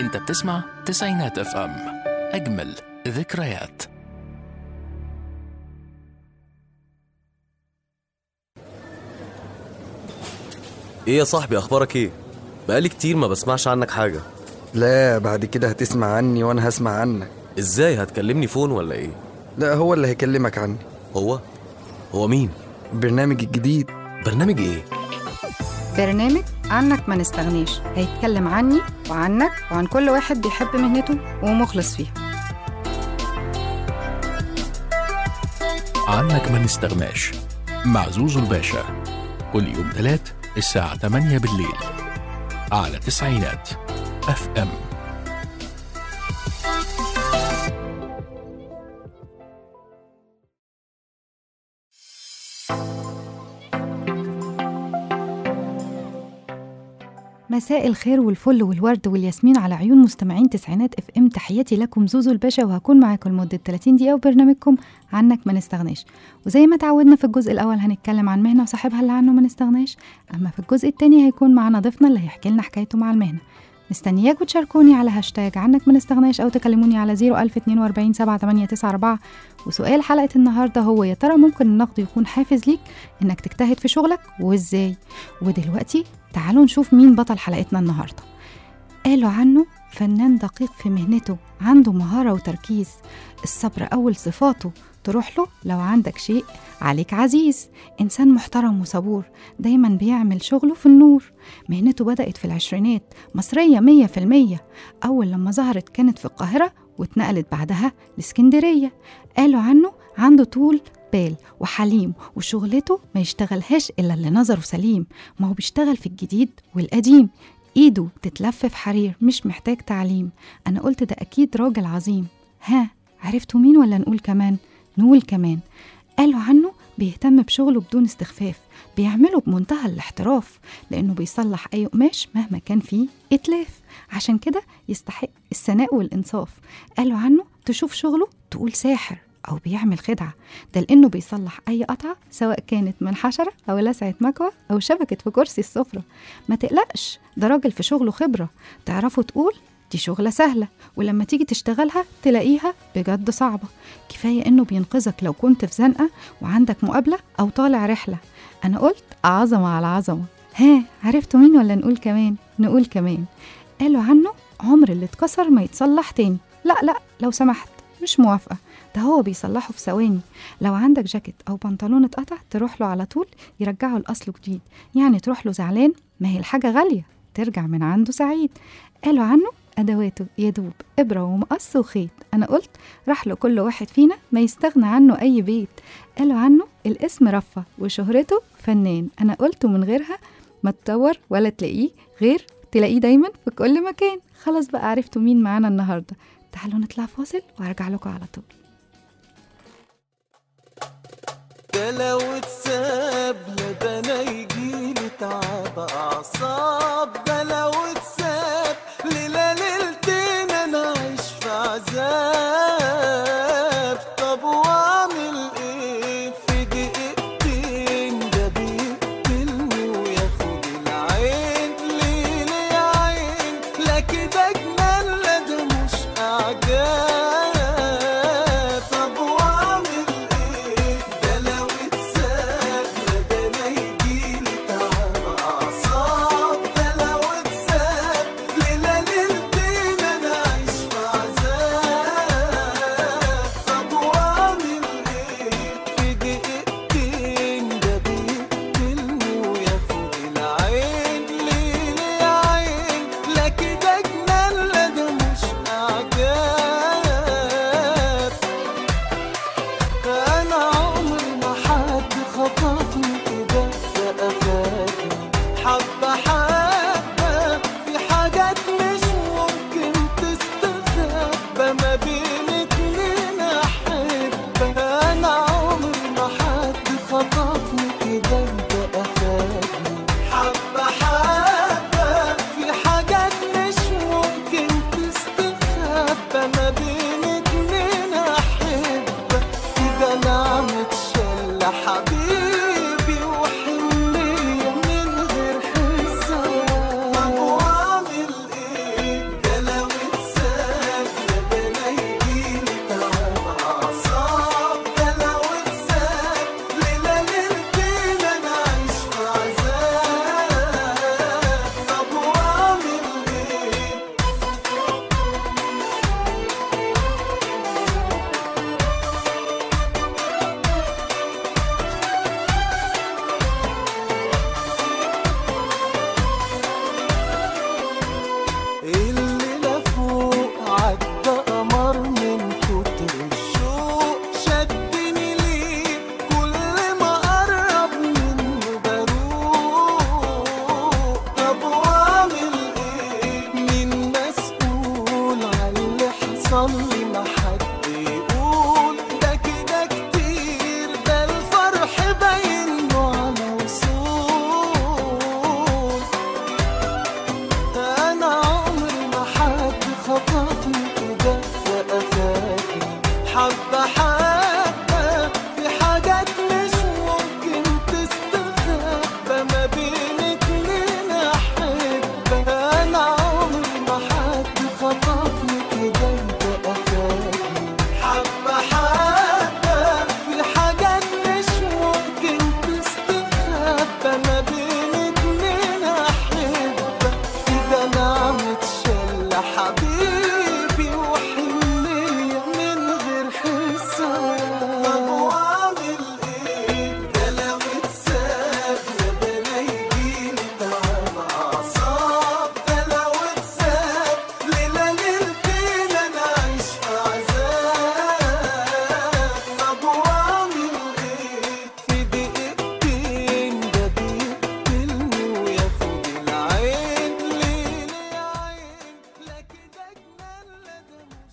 انت بتسمع تسعينات اف ام اجمل ذكريات ايه يا صاحبي اخبارك ايه بقالي كتير ما بسمعش عنك حاجه لا بعد كده هتسمع عني وانا هسمع عنك ازاي هتكلمني فون ولا ايه لا هو اللي هيكلمك عني هو هو مين البرنامج الجديد برنامج ايه برنامج عنك ما نستغنيش هيتكلم عني وعنك وعن كل واحد بيحب مهنته ومخلص فيها عنك ما نستغناش مع زوزو الباشا كل يوم تلات الساعة 8 بالليل على تسعينات اف ام مساء الخير والفل والورد والياسمين على عيون مستمعين تسعينات اف ام تحياتي لكم زوزو الباشا وهكون معاكم لمدة 30 دقيقة وبرنامجكم عنك ما نستغناش وزي ما تعودنا في الجزء الأول هنتكلم عن مهنة وصاحبها اللي عنه ما نستغناش أما في الجزء التاني هيكون معانا ضيفنا اللي هيحكي لنا حكايته مع المهنة مستنياكوا تشاركوني على هاشتاج عنك ما نستغناش أو تكلموني على 01042 7894 وسؤال حلقة النهاردة هو يا ترى ممكن النقد يكون حافز ليك إنك تجتهد في شغلك وإزاي ودلوقتي تعالوا نشوف مين بطل حلقتنا النهاردة قالوا عنه فنان دقيق في مهنته عنده مهارة وتركيز الصبر أول صفاته تروح له لو عندك شيء عليك عزيز إنسان محترم وصبور دايما بيعمل شغله في النور مهنته بدأت في العشرينات مصرية مية في المية أول لما ظهرت كانت في القاهرة واتنقلت بعدها لاسكندرية قالوا عنه عنده طول بال وحليم وشغلته ما يشتغلهاش إلا اللي نظره سليم ما هو بيشتغل في الجديد والقديم ايده بتتلف في حرير مش محتاج تعليم انا قلت ده اكيد راجل عظيم ها عرفتوا مين ولا نقول كمان نقول كمان قالوا عنه بيهتم بشغله بدون استخفاف بيعمله بمنتهى الاحتراف لانه بيصلح اي قماش مهما كان فيه اتلاف عشان كده يستحق الثناء والانصاف قالوا عنه تشوف شغله تقول ساحر أو بيعمل خدعة ده لأنه بيصلح أي قطعة سواء كانت من حشرة أو لسعة مكوى أو شبكت في كرسي السفرة ما تقلقش ده راجل في شغله خبرة تعرفوا تقول دي شغلة سهلة ولما تيجي تشتغلها تلاقيها بجد صعبة كفاية إنه بينقذك لو كنت في زنقة وعندك مقابلة أو طالع رحلة أنا قلت عظمة على عظمة ها عرفتوا مين ولا نقول كمان نقول كمان قالوا عنه عمر اللي اتكسر ما يتصلح تاني لا لا لو سمحت مش موافقة ده هو بيصلحه في ثواني لو عندك جاكيت أو بنطلون اتقطع تروح له على طول يرجعه لأصله جديد يعني تروح له زعلان ما هي الحاجة غالية ترجع من عنده سعيد قالوا عنه أدواته يدوب إبرة ومقص وخيط أنا قلت راح له كل واحد فينا ما يستغنى عنه أي بيت قالوا عنه الاسم رفة وشهرته فنان أنا قلت من غيرها ما تطور ولا تلاقيه غير تلاقيه دايما في كل مكان خلاص بقى عرفتوا مين معانا النهارده تعالوا نطلع فاصل وارجع لكم على طول ده لو اتساب لا ده انا يجيلي تعب اعصاب ده لو اتساب ليلة ليلتين انا عايش في عذاب طب واعمل ايه في دقيقتين ده بيقتلني وياخد العين ليه ليه يا عين لا كده جنان لا ده مش اعجاب طب واعمل ايه ده لو اتساب لا ده انا يجيلي تعب اعصاب ده لو اتساب ليلة ليلتين انا عايش في عذاب طب واعمل ايه في دقيقتين ده بيقتلني وياخد العين ليه ليه يا عين لا كده جنان لا ده مش اعجاب انا عمري ما حد خطفني كده ده اخدني حبه حبه في حاجات مش ممكن تستخبى ما بين اتنين احب انا عمري ما حد خطفني كده ده اخدني حبه حبه في حاجات مش ممكن تستخبى ما بين اتنين احب كده نعمة شلة حبيبي وحنية من غير حجة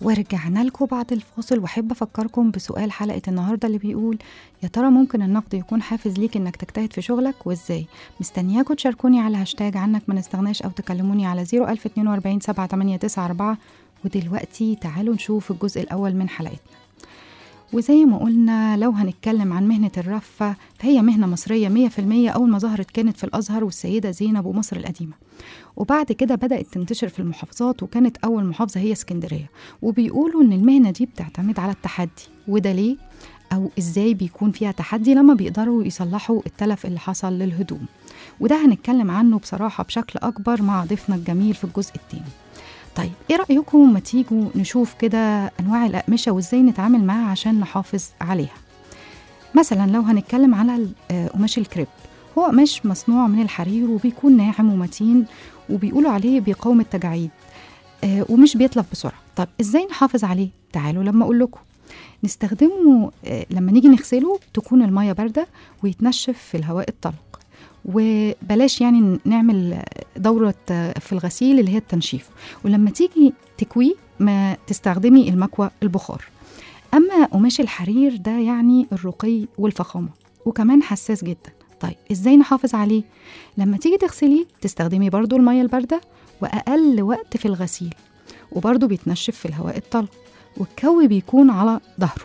ورجعنا لكم بعد الفاصل واحب افكركم بسؤال حلقه النهارده اللي بيقول يا ترى ممكن النقد يكون حافز ليك انك تجتهد في شغلك وازاي مستنياكم تشاركوني على هاشتاج عنك ما نستغناش او تكلموني على 01042 7894 ودلوقتي تعالوا نشوف الجزء الاول من حلقتنا وزي ما قلنا لو هنتكلم عن مهنة الرفة فهي مهنة مصرية 100% أول ما ظهرت كانت في الأزهر والسيدة زينب ومصر القديمة وبعد كده بدأت تنتشر في المحافظات وكانت أول محافظة هي اسكندرية وبيقولوا إن المهنة دي بتعتمد على التحدي وده ليه؟ أو إزاي بيكون فيها تحدي لما بيقدروا يصلحوا التلف اللي حصل للهدوم وده هنتكلم عنه بصراحة بشكل أكبر مع ضيفنا الجميل في الجزء التاني طيب ايه رأيكم ما تيجوا نشوف كده أنواع الأقمشة وإزاي نتعامل معاها عشان نحافظ عليها مثلا لو هنتكلم على آه، قماش الكريب هو قماش مصنوع من الحرير وبيكون ناعم ومتين وبيقولوا عليه بيقاوم التجاعيد آه، ومش بيتلف بسرعة طب ازاي نحافظ عليه تعالوا لما اقول لكم نستخدمه آه، لما نيجي نغسله تكون المية باردة ويتنشف في الهواء الطلق وبلاش يعني نعمل دورة آه، في الغسيل اللي هي التنشيف ولما تيجي تكويه ما تستخدمي المكوى البخار أما قماش الحرير ده يعني الرقي والفخامة وكمان حساس جدا طيب ازاي نحافظ عليه لما تيجي تغسليه تستخدمي برضو المية الباردة وأقل وقت في الغسيل وبرضو بيتنشف في الهواء الطلق والكوي بيكون على ظهره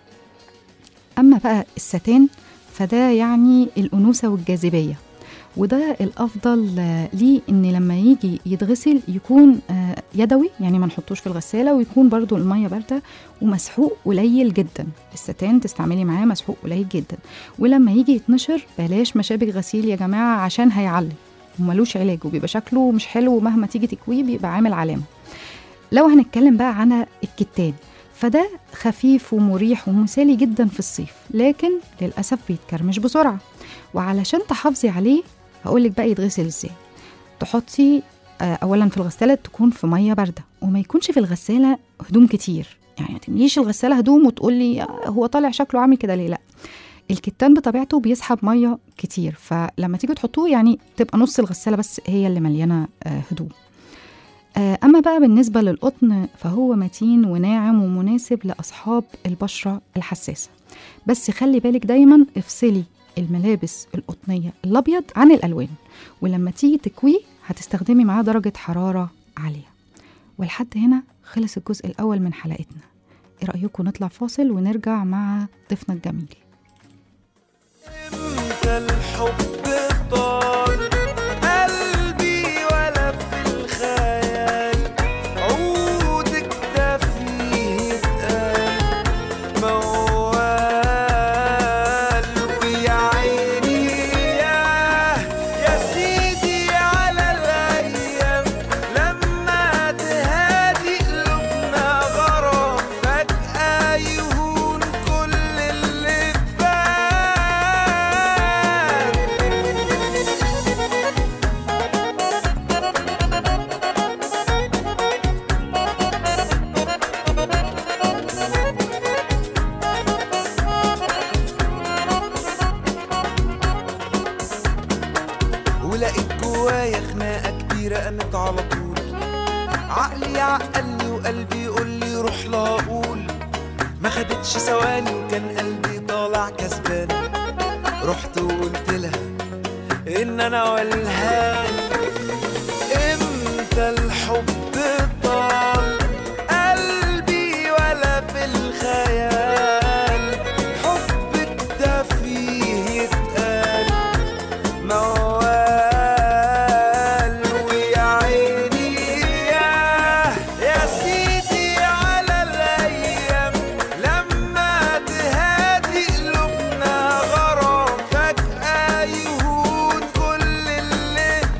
أما بقى الستان فده يعني الأنوثة والجاذبية وده الأفضل آه، ليه إن لما يجي يتغسل يكون آه، يدوي يعني ما نحطوش في الغسالة ويكون برضو المية باردة ومسحوق قليل جدا الستان تستعملي معاه مسحوق قليل جدا ولما يجي يتنشر بلاش مشابك غسيل يا جماعة عشان هيعلم وملوش علاج وبيبقى شكله مش حلو ومهما تيجي تكويه بيبقى عامل علامة لو هنتكلم بقى عن الكتان فده خفيف ومريح ومثالي جدا في الصيف لكن للأسف بيتكرمش بسرعة وعلشان تحافظي عليه هقولك بقى يتغسل ازاي تحطي آه، اولا في الغساله تكون في ميه بارده وما يكونش في الغساله هدوم كتير يعني ما تمليش الغساله هدوم وتقولي آه، هو طالع شكله عامل كده ليه لا الكتان بطبيعته بيسحب ميه كتير فلما تيجي تحطوه يعني تبقى نص الغساله بس هي اللي مليانه آه، هدوم آه، اما بقى بالنسبه للقطن فهو متين وناعم ومناسب لاصحاب البشره الحساسه بس خلي بالك دايما افصلي الملابس القطنيه الابيض عن الالوان ولما تيجي تكويه هتستخدمي معاه درجه حراره عاليه ولحد هنا خلص الجزء الاول من حلقتنا ايه رايكم نطلع فاصل ونرجع مع ضيفنا الجميل امتى الحب طال قلبي ولا في الخيال عودك ده فيه اتقال موال ويا عيني ياه يا سيدي على الايام لما تهادي قلوبنا غرام فجأة يهون كل اللي فات ولقيت جوايا خناقة كبيرة قامت على طول عقلي يعقلني وقلبي يقول لي روح لا اقول ما خدتش ثواني وكان قلبي طالع كسبان رحت وقلت لها ان انا والهان امتى الحب طال قلبي ولا في الخيال حبك ده فيه يتقال موال ويا عيني ياه يا سيدي على الايام لما تهادي قلوبنا غرام فجأة يهون كل اللي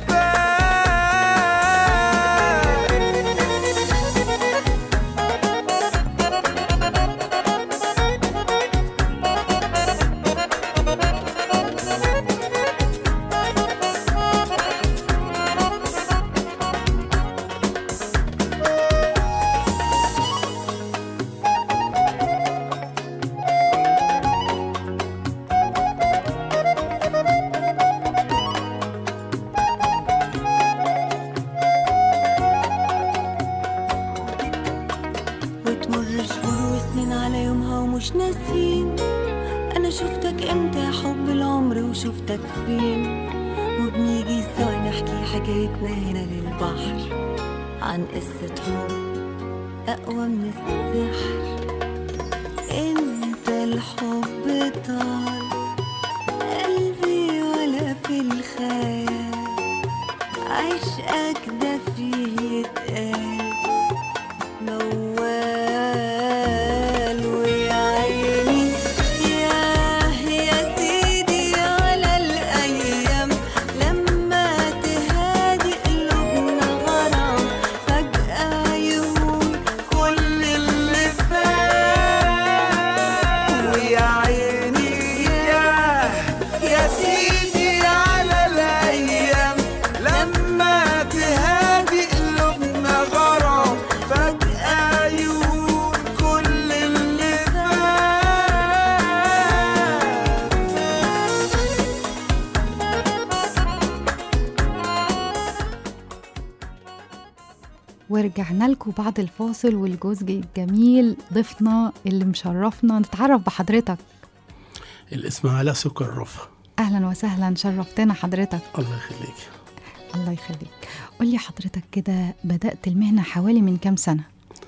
مش ناسين انا شفتك امتى يا حب العمر وشفتك فين وبنيجي سوا نحكي حكايتنا هنا للبحر عن قصة حب أقوى من السحر انت الحب طال قلبي ولا في الخيال عشقك ده فيه يتقال موال ويا عيني ياه يا سيدي على الأيام لما تهادي قلوبنا غرام فجأة يهون كل اللي فات ويا عيني ياه يا سيدي على الايام لما تهادي قلوبنا غرام فجأة يهون كل اللي فات ورجعنا لكم بعد الفاصل والجزء الجميل ضيفنا اللي مشرفنا نتعرف بحضرتك الاسم علاء سكر رفع اهلا وسهلا شرفتنا حضرتك الله يخليك الله يخليك قولي حضرتك كده بدأت المهنة حوالي من كام سنة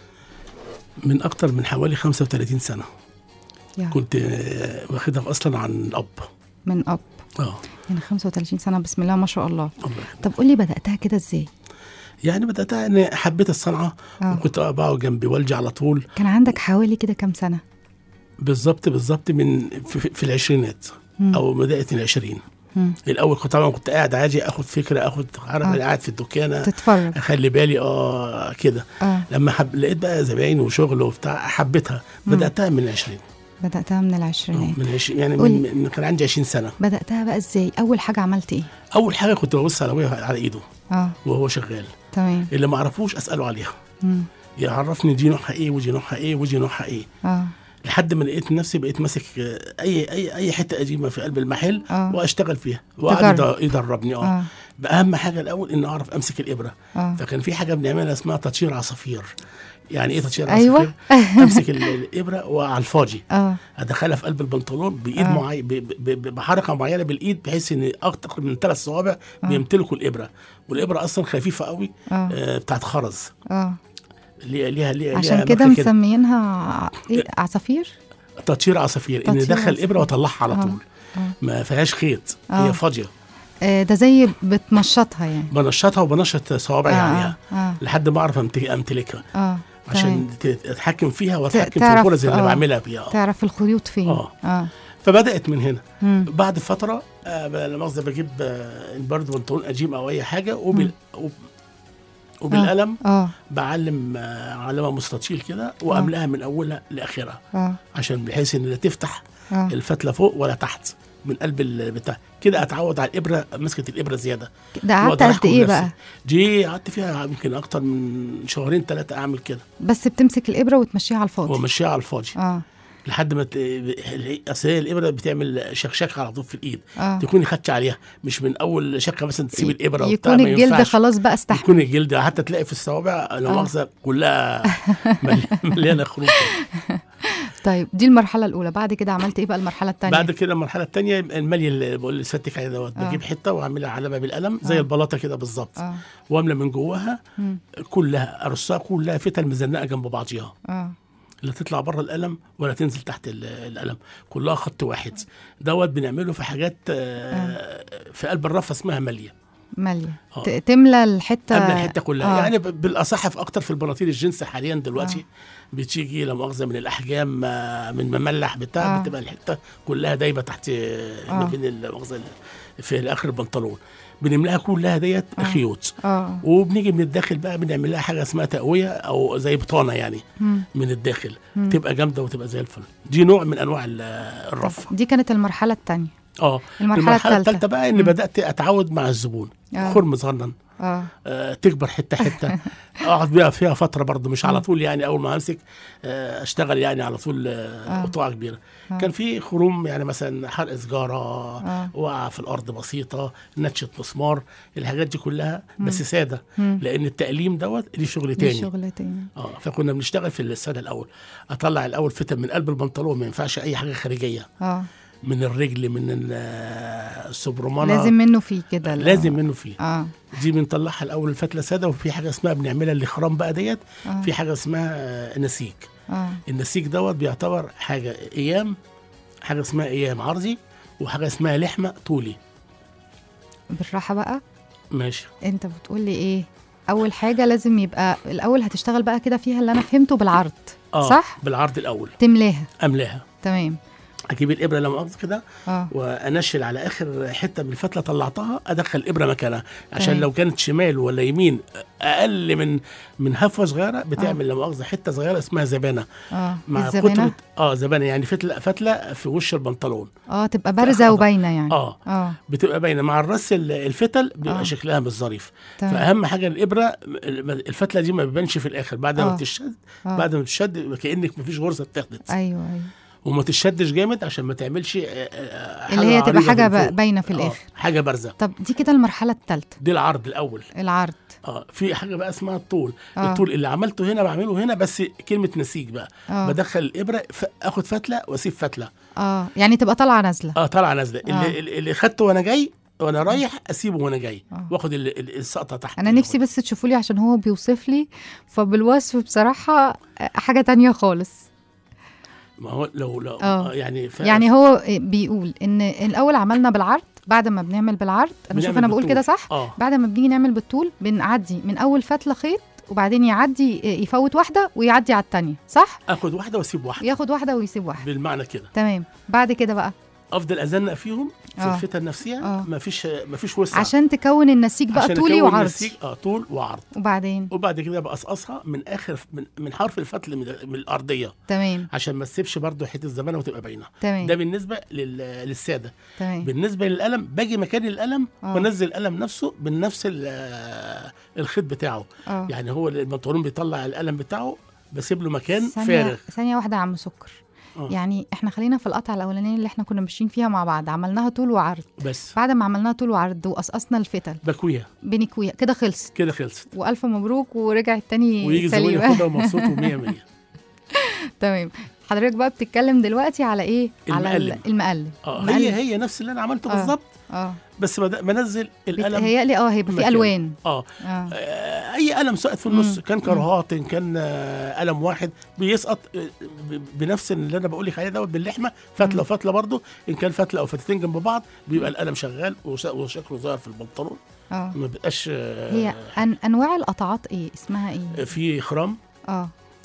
من اكتر من حوالي 35 سنه يعني كنت آه، واخدها اصلا عن الاب من أب اه يعني 35 سنة بسم الله ما شاء الله الله يخليك طب قولي بدأتها كده ازاي يعني بداتها اني حبيت الصنعه آه. وكنت بقعد جنب والدي على طول كان عندك حوالي كده كام سنة بالظبط بالظبط من في, في- في العشرينات مم. او بدايه العشرين مم. الاول كنت طبعا كنت قاعد عادي اخد فكره اخد عارف آه. أنا قاعد في الدكانه تتفرج اخلي بالي اه كده اه لما حب لقيت بقى زباين وشغل وبتاع حبيتها مم. بداتها من العشرين بدأتها من آه، العشرينات من العشرين يعني قولي. من, من كان عندي 20 سنه بدأتها بقى ازاي أول حاجة عملت ايه اول حاجه كنت ببص على ابويا على ايده اه وهو شغال تمام اللي ما اعرفوش اساله عليها مم. يعرفني دي نوعها ايه ودي نوعها ايه ودي نوعها ايه اه لحد ما لقيت نفسي بقيت ماسك آه، اي اي اي حته قديمه في قلب المحل آه. واشتغل فيها وقعد تجرب. يد- يدربني اه اه اهم حاجه الاول ان اعرف امسك الابره اه فكان في حاجه بنعملها اسمها تطشير عصافير يعني ايه تطشير أيوة. عصافير امسك ال- الابره وعلى الفاضي اه ادخلها في قلب البنطلون بايد آه. معين ب- ب- ب- بحركه معينه بالايد بحيث ان اكتر من ثلاث صوابع آه. بيمتلكوا الابره والابره اصلا خفيفه قوي اه آه، بتاعت خرز اه ليها ليها ليها عشان ليها كده مخاخ مسميينها ع- ايه عصافير تطشير عصافير ان تطشير ادخل عصافير. ابره واطلعها على آه. طول آه. ما فيهاش خيط آه. هي فاضيه آه ده زي بتمشطها يعني بنشطها وبنشط صوابعي آه، عليها آه، آه. لحد ما اعرف أمت- امتلكها اه عشان تمام. ت- اتحكم فيها واتحكم في تعرف- الغرز اللي آه. بعملها بيها آه. تعرف الخيوط فين آه. اه فبدات من هنا مم. بعد فتره آه ب- لا مؤاخذه بجيب آه برضه بنطلون قديم او اي حاجه وبال وب- وبالقلم اه بعلم آه علامه مستطيل كده واملاها من اولها لاخرها اه عشان بحيث ان لا تفتح اه الفتله فوق ولا تحت من قلب البتاع كده اتعود على الابره مسكه الابره زياده ده قعدت وأقدر قد أحكم ايه نفسي. بقى دي قعدت فيها يمكن اكتر من شهرين ثلاثه اعمل كده بس بتمسك الابره وتمشيها على الفاضي وامشيها على الفاضي اه لحد ما ت... اصل هي الابره بتعمل شكشكه على طول في الايد اه تكوني خدتي عليها مش من اول شكه مثلا تسيب الابره وبتاع يكون ما الجلد ينفعش. خلاص بقى استحمل يكون الجلد حتى تلاقي في الصوابع لا آه. مؤاخذه كلها ملي- مليانه خروج طيب دي المرحله الاولى بعد كده عملت ايه بقى المرحله الثانيه بعد كده المرحله الثانيه الملي اللي بقول لسيادتك عليه دوت آه. بجيب حته واعملها علامه بالقلم زي آه. البلاطه كده بالظبط اه واملى من جواها مم. كلها ارصها كلها فتل مزنقه جنب بعضيها اه لا تطلع بره القلم ولا تنزل تحت ال- القلم كلها خط واحد دوت بنعمله في حاجات آه، في قلب الرف اسمها ماليه ماليه آه. ت- تملى الحته قبل الحته كلها آه. آه. يعني ب- بالاصح في اكتر في البناطيل الجنس حاليا دلوقتي آه. بتيجي لا مؤاخذه من الاحجام آه، من مملح بتاع آه. آه. بتبقى الحته كلها دايبه تحت آه. ما آه. بين لا مؤاخذه في اخر البنطلون بنملاها كلها ديت آه. خيوط اه وبنيجي من الداخل بقى بنعمل لها حاجه اسمها تقويه او زي بطانه يعني مم. من الداخل مم. تبقى جامده وتبقى زي الفل دي نوع من انواع ال- الرف دي كانت المرحله الثانيه اه المرحلة المرحله التالتة. الثالثه بقى ان مم. بدات اتعود مع الزبون آه. خرم صغنن اه آه، تكبر حته حته اقعد بيها فيها فتره برضه مش على طول يعني اول ما امسك آه، اشتغل يعني على طول آه، قطوعه كبيره كان في خروم يعني مثلا حرق سجاره وقع في الارض بسيطه نتشه مسمار الحاجات دي كلها بس ساده لان التأليم دوت ليه شغل دي تاني شغل تاني اه فكنا بنشتغل في السنه الاول اطلع الاول فتن من قلب البنطلون ما ينفعش اي حاجه خارجيه اه من الرجل من ال- آه، السبرمانه لازم منه فيه كده ال- لازم منه فيه اه دي بنطلعها الاول الفتله ساده وفي حاجه اسمها بنعملها الاخرام بقى ديت آه. في حاجه اسمها آه، نسيج اه النسيج دوت بيعتبر حاجه ايام حاجه اسمها ايام عرضي وحاجه اسمها لحمه طولي بالراحه بقى ماشي انت بتقول لي ايه اول حاجه لازم يبقى الاول هتشتغل بقى كده فيها اللي انا فهمته بالعرض اه صح بالعرض الاول تملاها املاها تمام اجيب الابره لما مؤاخذه كده اه وانشل على اخر حته من الفتله طلعتها ادخل الابره مكانها عشان تمام. لو كانت شمال ولا يمين اقل من من هفوه صغيره بتعمل لما مؤاخذه حته صغيره اسمها زبانه اه مع الزبانة؟ كتره اه زبانه يعني فتله فتله في وش البنطلون اه تبقى بارزه خطأ. وباينه يعني اه اه بتبقى باينه مع الرص ال- الفتل بيبقى آه. شكلها مش ظريف تمام. فاهم حاجه الابره ال- الفتله دي ما بيبانش في الاخر بعد ما آه. بتشد آه. بعد ما تشد كانك ما فيش غرزه اتاخدت ايوه ايوه وما تشدش جامد عشان ما تعملش آه، آه، اللي هي تبقى عريضة حاجة من فوق. ب- باينة في آه، الآخر. حاجه بارزه طب دي كده المرحله الثالثه دي العرض الاول العرض اه في حاجه بقى اسمها الطول آه. الطول اللي عملته هنا بعمله هنا بس كلمه نسيج بقى آه. بدخل الابره ف... اخد فتله واسيب فتله اه يعني تبقى طالعه نازله اه طالعه نازله آه. اللي, اللي خدته وانا جاي وانا رايح اسيبه وانا جاي آه. واخد ال- ال- السقطه تحت انا نفسي بس تشوفوا لي عشان هو بيوصف لي فبالوصف بصراحه آه، حاجه تانية خالص ما هو لو لو آه. آه يعني ف... يعني هو بيقول ان الاول عملنا بالعرض بعد ما بنعمل بالعرض انا شوف بنعمل انا بقول بالطول. كده صح اه بعد ما بنيجي نعمل بالطول بنعدي من اول فتله خيط وبعدين يعدي يفوت واحده ويعدي على التانية صح اخد واحده واسيب واحده ياخد واحده ويسيب واحده بالمعنى كده تمام بعد كده بقى افضل ازنق فيهم في آه. الفتن نفسها آه. ما فيش ما فيش وسع عشان تكون النسيج بقى عشان طولي أكون وعرضي نسيج، اه طول وعرض وبعدين وبعد كده بقصقصها من اخر من, من حرف الفتل من, من الارضيه تمام عشان ما تسيبش برضه حته الزمانه وتبقى باينه تمام ده بالنسبه لل... للساده تمام بالنسبه للقلم باجي مكان القلم آه. وانزل القلم نفسه بنفس ال- آه، الخيط بتاعه اه يعني هو البنطلون بيطلع القلم بتاعه بسيب له مكان ثانية فارغ ثانية واحدة يا عم سكر آه. يعني احنا خلينا في القطعة الأولانية اللي احنا كنا ماشيين فيها مع بعض عملناها طول وعرض بس بعد ما عملناها طول وعرض وقصقصنا الفتل بكويها بنكويها كده خلصت كده خلصت وألف مبروك ورجع التاني ويجي الزبون سليم ياخدها ومبسوط و100 100 تمام حضرتك بقى بتتكلم دلوقتي على ايه على ال- المقلم. المقلم اه المقلم. هي هي نفس اللي انا عملته آه. بالظبط اه بس بد- بنزل القلم بيتهيألي اه هيبقى في مكان. ألوان اه اه آه، اي قلم سقط في النص مم. كان كرهات إن كان آه، قلم واحد بيسقط آه، ب- بنفس اللي انا بقول لك عليه دوت باللحمه فتله وفتله برضه ان كان فتله او فتلتين جنب بعض بيبقى القلم شغال وش- وشكله ظاهر في البنطلون اه ما بيبقاش آه، هي أن أنواع القطعات ايه اسمها ايه في خرام اه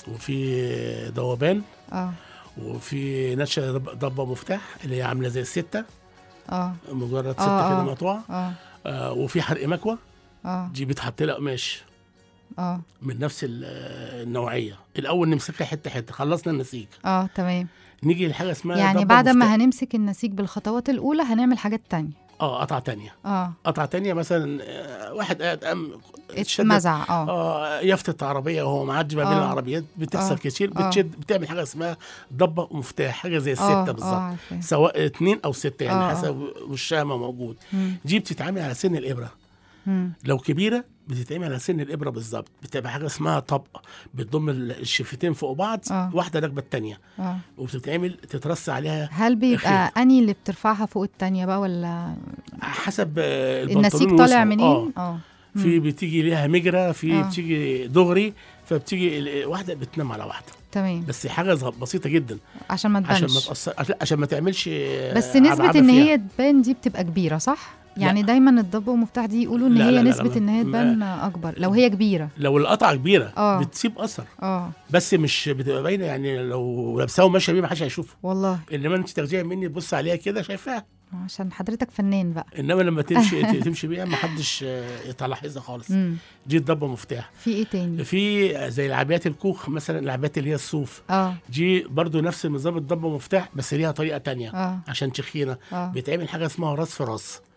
وفي ذوبان اه وفي نتشه ضب- ضبه مفتاح اللي هي عامله زي السته اه مجرد آه، سته كده آه. مقطوعه اه آه وفي حرق مكوى اه دي بيتحط لها قماش اه من نفس ال- آه، النوعيه الاول نمسكها حته حته خلصنا النسيج اه تمام نيجي لحاجه اسمها يعني ضبة بعد مفتاح. ما هنمسك النسيج بالخطوات الأولى هنعمل حاجات تانية اه قطعه تانية اه قطعه تانية مثلا آه، واحد قاعد قام اتشدد- اتمزع اه اه يافطة عربية وهو معدي ما بين آه. العربيات بتحصل آه. كتير آه. بتشد بتعمل حاجة اسمها ضبة ومفتاح حاجة زي اه الستة اه بالظبط عارفة سواء اتنين او ستة يعني آه، آه. حسب وشها ما موجود مم. دي بتتعمل على سن الإبرة مم. لو كبيرة بتتعمل على سن الإبرة بالظبط بتبقى حاجة اسمها طبقة بتضم الشفتين فوق بعض آه. واحدة راكبة التانية اه وبتتعمل تترص عليها هل بيبقى اني اللي بترفعها فوق التانية بقى ولا حسب آه، البنطلون النسيج ووسعه. طالع آه. منين اه في بتيجي ليها مجرى في آه. بتيجي دغري فبتيجي ال- واحده بتنام على واحده تمام بس حاجه صغ- بسيطه جدا عشان ما عشان ما تبانش تاثر عشان- عشان ما تعملش بس آه، نسبة عبعبة ان فيها. هي تبان دي بتبقى كبيرة صح؟ يعني دايما الضبة ومفتاح دي يقولوا ان لا، هي لا، لا، نسبة لا، ان هي ما- تبان اكبر لو هي كبيرة لو القطعه كبيره آه. بتسيب اثر اه بس مش بتبقى باينه يعني لو لابساها وماشيه بيه ما حدش هيشوفه والله انما انت تاخديها مني تبص عليها كده شايفاها عشان حضرتك فنان بقى انما لما تمشي ت- تمشي بيها ما حدش آه، يلاحظها خالص امم دي الضبه مفتاح في ايه تاني؟ في زي العبايات الكوخ مثلا العبايات اللي هي الصوف اه دي برضو نفس النظام الضبه مفتاح بس ليها طريقه تانية اه عشان تخينه اه بيتعمل حاجه اسمها راس في راس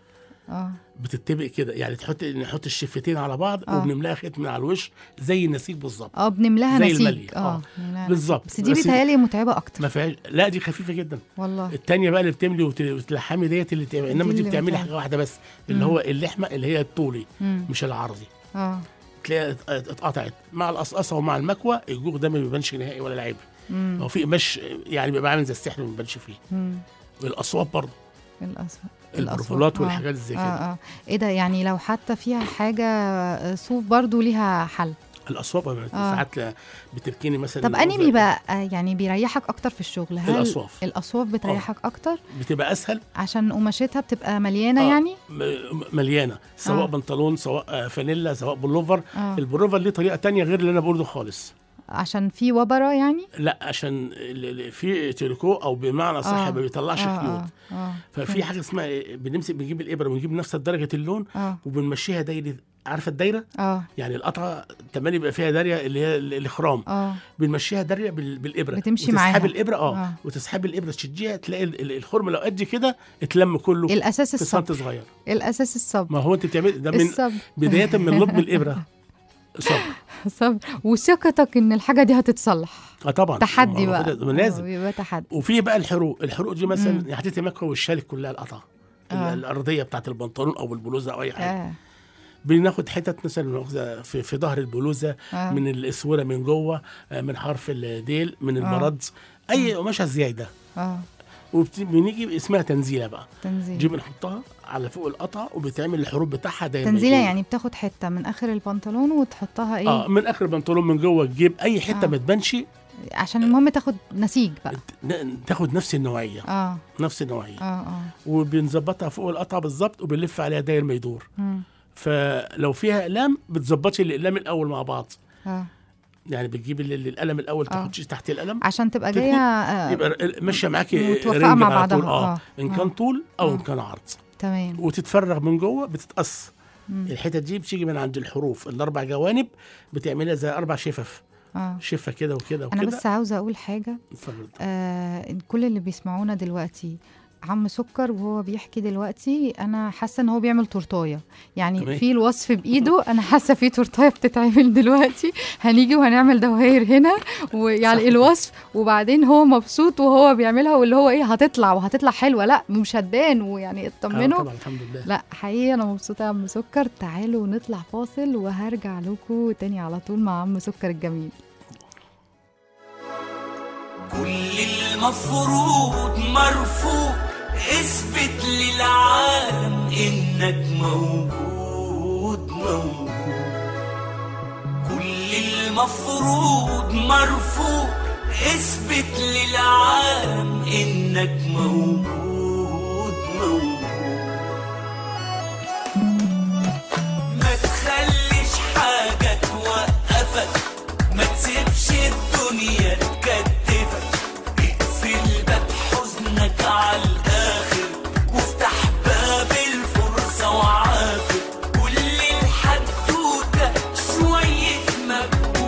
اه بتتبق كده يعني تحط نحط الشفتين على بعض آه. وبنملاها ختم من على الوش زي النسيج بالظبط اه بنملاها زي نسيج الملي. اه آه. بنملاها بالظبط. نسيج. بس دي بس- بيتهيألي متعبه اكتر ما فيهاش لا دي خفيفه جدا والله التانية بقى اللي بتملي وت- وتلحمي ديت اللي تعمل انما دي اللي بتعملي بتعمل. حاجه واحده بس اللي هو اللحمه اللي هي الطولي مم. مش العرضي اه تلاقيها ات- اتقطعت مع القصقصه ومع المكوى الجوغ ده ما بيبانش نهائي ولا العيب مم. هو في قماش يعني بيبقى عامل زي السحر ما بيبانش فيه مم. والاصوات برضه الأصفر البروفولات والحاجات زي كده. اه اه ايه ده يعني لو حتى فيها حاجه آه، صوف برضو ليها حل الاصوات آه. ساعات لا- بتركيني مثلا طب انهي الأوفر- بيبقى آه، يعني بيريحك اكتر في الشغل هل الأصواف. الاصواف بتريحك اكتر بتبقى اسهل عشان قماشتها بتبقى مليانه آه. يعني م- م- مليانه سواء آه. بنطلون سواء آه، فانيلا سواء بلوفر اه البلوفر ليه طريقه تانية غير اللي انا بقوله خالص عشان في وبره يعني لا عشان ال- ال- في تريكو او بمعنى صح آه. ما بيطلعش اه خيوط اه اه ففي فهمت. حاجه اسمها إيه، بنمسك بنجيب الابره ونجيب نفس درجه اللون اه وبنمشيها دايره عارفه الدايره اه يعني القطعه تمام يبقى فيها دايره اللي هي ال- الاخرام اه بنمشيها دايره بال- بالابره بتمشي معاها. وتسحب الابره اه, آه. وتسحب الابره تشديها تلاقي ال- ال- الخرم لو قد كده اتلم كله الاساس في سنتي الصبر صغير الاساس الصبر ما هو انت بتعمل ده من الصبر بدايه من لطم الابره صبر صبر وثقتك ان الحاجه دي هتتصلح اه طبعا تحدي ما هو بقى كده- ما لازم آه، بيبقى تحدي وفي بقى الحروق الحروق دي مم. مثلا حطيتي مكوى والشالك كلها القطعه ال- آه. الارضيه بتاعت البنطلون او البلوزه او اي حاجه اه بناخد حتت مثلا ناخذها في, في ظهر البلوزه آه. من الاسوره من جوه آه، من حرف الديل من المرض اي قماشه زياده اه وبنيجي اسمها تنزيله بقى دي تنزيل بنحطها على فوق القطعه وبتعمل الحروف بتاعها دايما تنزيله يعني بتاخد حته من اخر البنطلون وتحطها ايه اه من اخر البنطلون من جوه الجيب اي حته آه. ما تبانش عشان المهم تاخد نسيج بقى ن- تاخد نفس النوعيه اه نفس النوعيه اه اه وبنظبطها فوق القطعه بالظبط وبنلف عليها داير ما يدور مم. فلو فيها اقلام بتظبطي الاقلام الاول مع بعض اه يعني بتجيبي ال- القلم الاول آه. تحطيه تحت القلم عشان تبقى تدخل- جايه آه يبقى ال- ماشيه معاكي متوافقة رينج مع على طول. بعضها. اه آه. ان آه. كان طول او آه. ان كان عرض تمام وتتفرغ من جوه بتتقص مم. الحتت دي بتيجي من عند الحروف الاربع جوانب بتعملها زي اربع شفف اه شفه كده وكده انا وكده بس عاوزه اقول حاجه اتفرج. آه كل اللي بيسمعونا دلوقتي عم سكر وهو بيحكي دلوقتي انا حاسه ان هو بيعمل تورتايه يعني تمام. في الوصف بايده انا حاسه في تورتايه بتتعمل دلوقتي هنيجي وهنعمل دواير هنا ويعني صح. الوصف وبعدين هو مبسوط وهو بيعملها واللي هو ايه هتطلع وهتطلع حلوه لا مش هتبان ويعني آه اطمنوا طبعا الحمد لله لا حقيقي انا مبسوطه يا عم سكر تعالوا نطلع فاصل وهرجع لكم تاني على طول مع عم سكر الجميل كل المفروض مرفوض اثبت للعالم انك موجود موجود كل المفروض مرفوض اثبت للعالم انك موجود موجود ما تخليش حاجة توقفك ما تسيبش الدنيا تكتفك اقفل باب حزنك على الآخر وافتح باب الفرصة وعافر كل الحدوتة شوية مجهود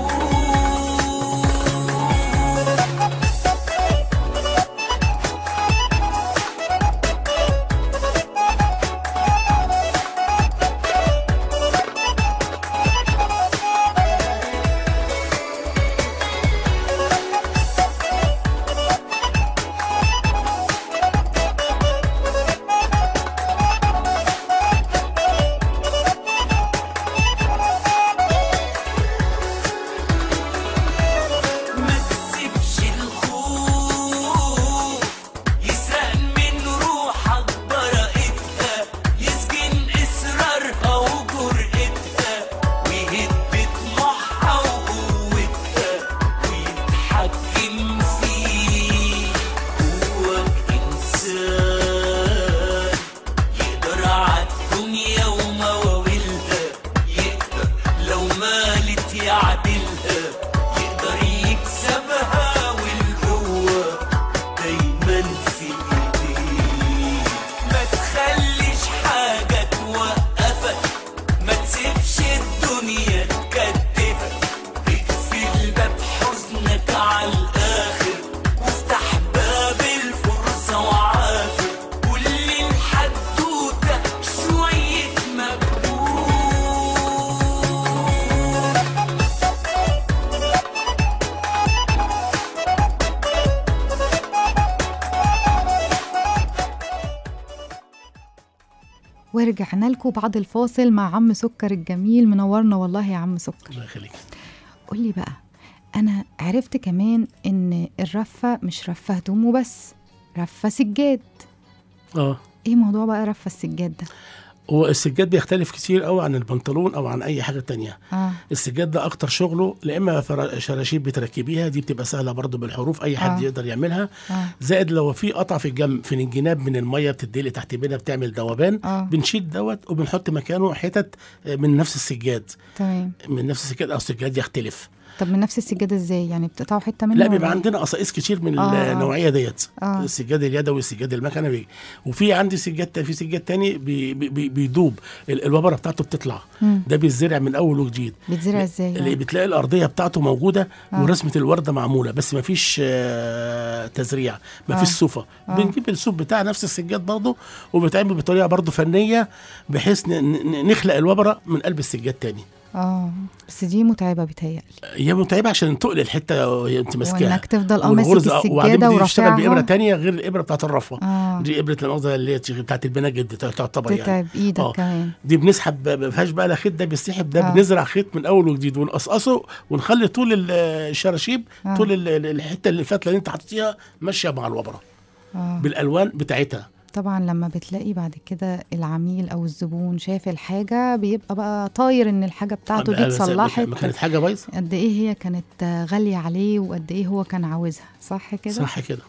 ورجعنا لكم بعد الفاصل مع عم سكر الجميل منورنا والله يا عم سكر الله يخليك قولي بقى انا عرفت كمان ان الرفه مش رفه هدوم وبس رفه سجاد اه ايه موضوع بقى رفه السجاد ده هو السجاد بيختلف كتير قوي عن البنطلون او عن اي حاجه تانية اه السجاد ده اكتر شغله لا اما فر- شراشيب بتركبيها دي بتبقى سهله برضو بالحروف اي حد آه. يقدر يعملها اه زائد لو في قطع في الجنب في الجناب من الميه بتديلي تحت منها بتعمل ذوبان آه. بنشيل دوت وبنحط مكانه حتت من نفس السجاد تمام من نفس السجاد او السجاد يختلف طب من نفس السجاد ازاي يعني بتقطعوا حته منه لا ولا بيبقى إيه؟ عندنا قصاقيس كتير من آه، آه. النوعيه ديت آه. السجاد اليدوي السجاد المكنه بي. وفي عندي سجاد تا- في سجاد تاني بي بي بي بيدوب ال- الوبره بتاعته بتطلع مم. ده بيتزرع من اول وجديد بيتزرع ازاي اللي بقى؟ بتلاقي الارضيه بتاعته موجوده آه. ورسمه الورده معموله بس ما فيش آه تزريع ما فيش آه. صوفه آه. بنجيب الصوف بتاع نفس السجاد برضه وبيتعمل بطريقه برضه فنيه بحيث ن- ن- نخلق الوبره من قلب السجاد تاني اه بس دي متعبه بيتهيألي هي متعبه عشان تقل الحته وهي انت ماسكاها وانك تفضل اه ماسك والغرزة- وبعدين السجاده بتشتغل بإبرة ورافعها تانية غير الإبرة بتاعت الرفوة اه دي إبرة المؤاخذة اللي هي بتاعت البناجد دي تعتبر يعني تتعب ايدك آه. كمان دي بنسحب ما فيهاش بقى لا خيط ده بيسحب ده آه. بنزرع خيط من اول وجديد ونقصقصه ونخلي طول ال- الشراشيب آه. طول ال- ال- الحته اللي الفتله اللي انت حاططيها ماشيه مع الوبره اه بالالوان بتاعتها طبعا لما بتلاقي بعد كده العميل او الزبون شاف الحاجه بيبقى بقى طاير ان الحاجه بتاعته دي بس- اتصلحت ما كانت حاجه بايظه قد ايه هي كانت آه، غاليه عليه وقد ايه هو كان عاوزها صح كده صح كده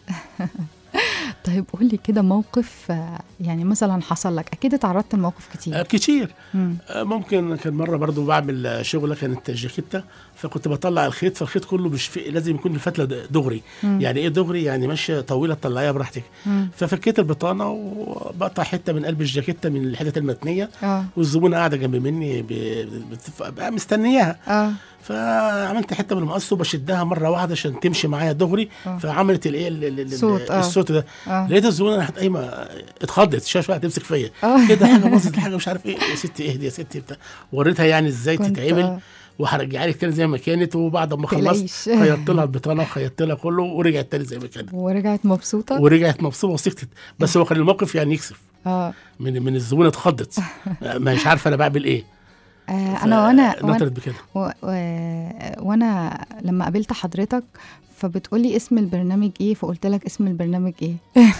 طيب قول لي كده موقف آه، يعني مثلا حصل لك اكيد اتعرضت لمواقف آه، كتير كتير مم. آه، ممكن كان مره برضو بعمل آه، شغله كانت جاكيته فكنت بطلع الخيط فالخيط كله مش في لازم يكون الفتله د- دغري مم. يعني ايه دغري يعني ماشيه طويله تطلعيها براحتك مم. ففكيت البطانه وبقطع حته من قلب الجاكيته من الحتت المتنيه اه والزبونه قاعده جنب مني ب- بتف- بقى مستنياها اه فعملت حته من المقص وبشدها مره واحده عشان تمشي معايا دغري آه. فعملت الايه ال- ال- ال- صوت، آه. الصوت ده اه لقيت الزبونه راحت قايمه اتخضت شويه شويه هتمسك فيا اه كده حاجه باظت حاجه مش عارف ايه يا ستي اهدي يا ستي بتاع وريتها يعني ازاي كنت- تتعمل آه. وهرجعها لك تاني زي ما كانت وبعد ما تقلقيش. خلصت خيطت لها البطانه وخيطت لها كله ورجعت تاني زي ما كانت ورجعت مبسوطه ورجعت مبسوطه وسكتت بس هو كان الموقف يعني يكسف اه من من الزبونه اتخضت مش عارفه انا بعمل ايه آه، انا وانا ف- وانا, نطرت بكده و- و- وأنا لما قابلت حضرتك فبتقولي اسم البرنامج ايه فقلت لك اسم البرنامج ايه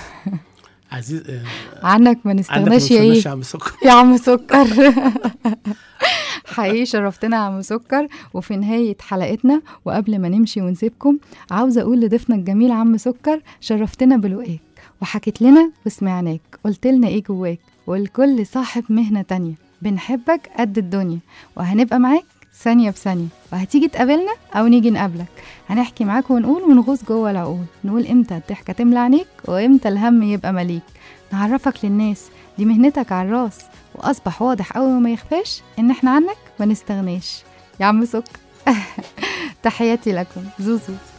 عزيز آه، عنك ما عندك نستغناش يا مستناش ايه يا عم سكر يا عم سكر حقيقي شرفتنا يا عم سكر وفي نهاية حلقتنا وقبل ما نمشي ونسيبكم عاوزة أقول لضيفنا الجميل عم سكر شرفتنا بلقاك وحكيت لنا وسمعناك قلت لنا إيه جواك والكل صاحب مهنة تانية بنحبك قد الدنيا وهنبقى معاك ثانية بثانية وهتيجي تقابلنا أو نيجي نقابلك هنحكي معاك ونقول ونغوص جوه العقول نقول إمتى الضحكة تملى عينيك وإمتى الهم يبقى مليك نعرفك للناس دي مهنتك على الراس واصبح واضح قوي وما يخفاش ان احنا عنك ما نستغناش يا عم سكر تحياتي لكم زوزو